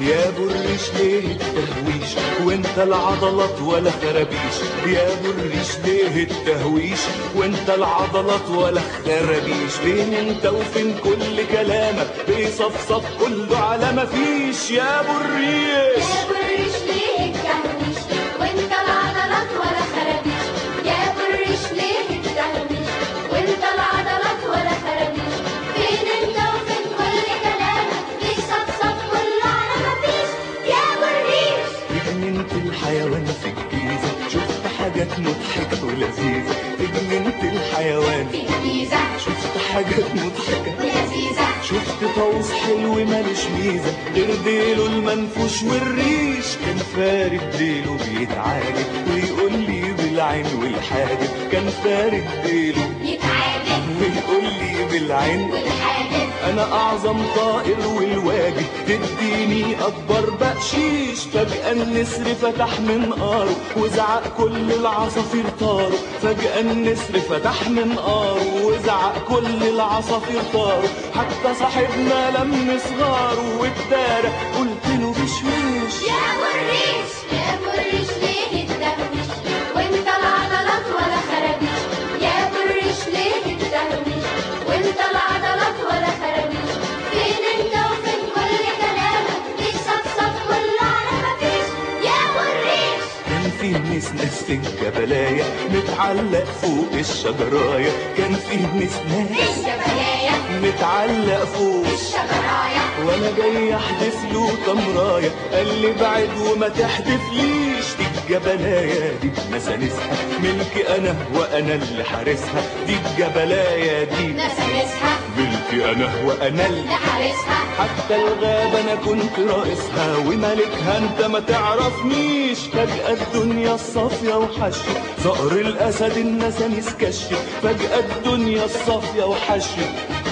يا بريش ليه التهويش وانت العضلات ولا خرابيش يا بريش ليه التهويش وانت العضلات ولا خرابيش فين انت وفين كل كلامك بيصفصف كله على ما فيش يا بريش يا بريش ليه التهويش وانت العضلات ولا خرابيش يا بريش ليه التهويش وانت العضلات ولا خرابيش فين انت وفين كل كلامك بيصفصف كله على مفيش يا بريش جننت الحيوان في الجيزة شفت حاجات مضحكة ولذيذة جننت الحيوان في الجيزة شفت حاجات مضحكة ولذيذة شفت طاووس حلو مالوش ميزة غير ديله المنفوش والريش كان فارد ديله بيتعاجب ويقول لي بالعين والحاجب كان فارد ديله يتعاجب ويقول لي بالعين والحاجب انا اعظم طائر والواجب تديني اكبر بقشيش فجأة النسر فتح منقاره وزعق كل العصافير طاروا فجأة النسر فتح منقاره وزعق كل العصافير طاروا حتى صاحبنا لم صغاره واتدارى قلت له بشويش يا بريش يا بريش ليه التهويش وانت العضلات ولا خرابيش يا بريش ليه التهويش وانت العضلات ولا خرابيش فين انت وفين كل كلامك بيصفصف كله على مفيش يا بريش كان فيه نسناس في الجبلاية متعلق فوق الشجراية كان فيه نسناس الجبلاية متعلق فوق الشجراية وانا جاي احدف له تمرايه قال لي بعد وما تحدفليش دي الجبلايه دي مسانسها ملكي انا وانا اللي حارسها دي الجبلايه دي نسمسها ملكي انا وانا اللي لحارسها حتى الغابة أنا كنت رئيسها وملكها أنت ما تعرفنيش فجأة الدنيا الصافية وحشت زقر الأسد النسانيس كشت فجأة الدنيا الصافية وحشت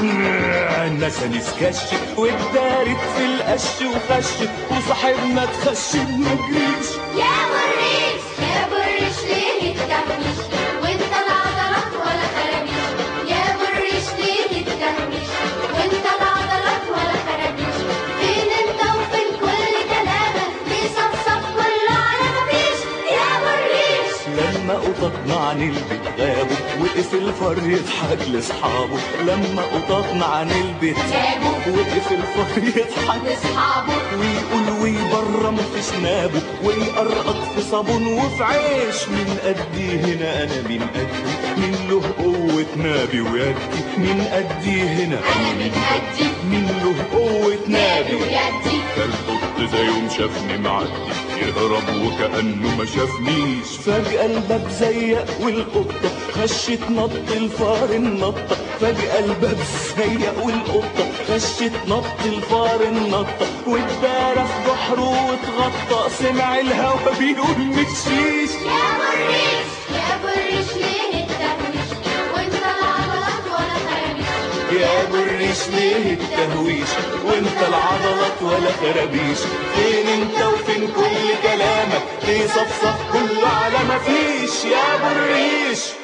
النسانيس كشت واتدارت في القش وخشت وصاحبنا اتخشب ما جريش يا بريش يا بريش ليه التهويش وانت العضلات ولا خرابيش يا بريش ليه التهويش وانت العضلات ولا خرابيش فين انت وفين كل كلامك بيصفصف كله على مفيش يا بريش لما قططنا عن البيت غابوا وقف الفار يضحك لاصحابه لما قططنا عن البيت جابوا وقف الفار يضحك لاصحابه ويقول ويبرم في شنابه ويقرقط في صابون وفي عيش من قدي هنا انا من قدي من له قوة نابي ويدي من قدي هنا انا من قدي من له قوة نادي نابي ويدي القط زي يوم شافني معدي يهرب وكأنه ما شافنيش فجأة الباب زيق والقطة خشت نط الفار النطة فجأة الباب زيق والقطة خشت نط الفار النطة واتدارى في بحره واتغطى سمع الهوا بيقول مشيش يا بريش يا بريش ليه التهويش وانت العضلات ولا خرابيش يا بريش ليه التهويش وانت العضلات ولا خرابيش فين انت وفين كل كلامك ليه صفصف كله على ما فيش يا بريش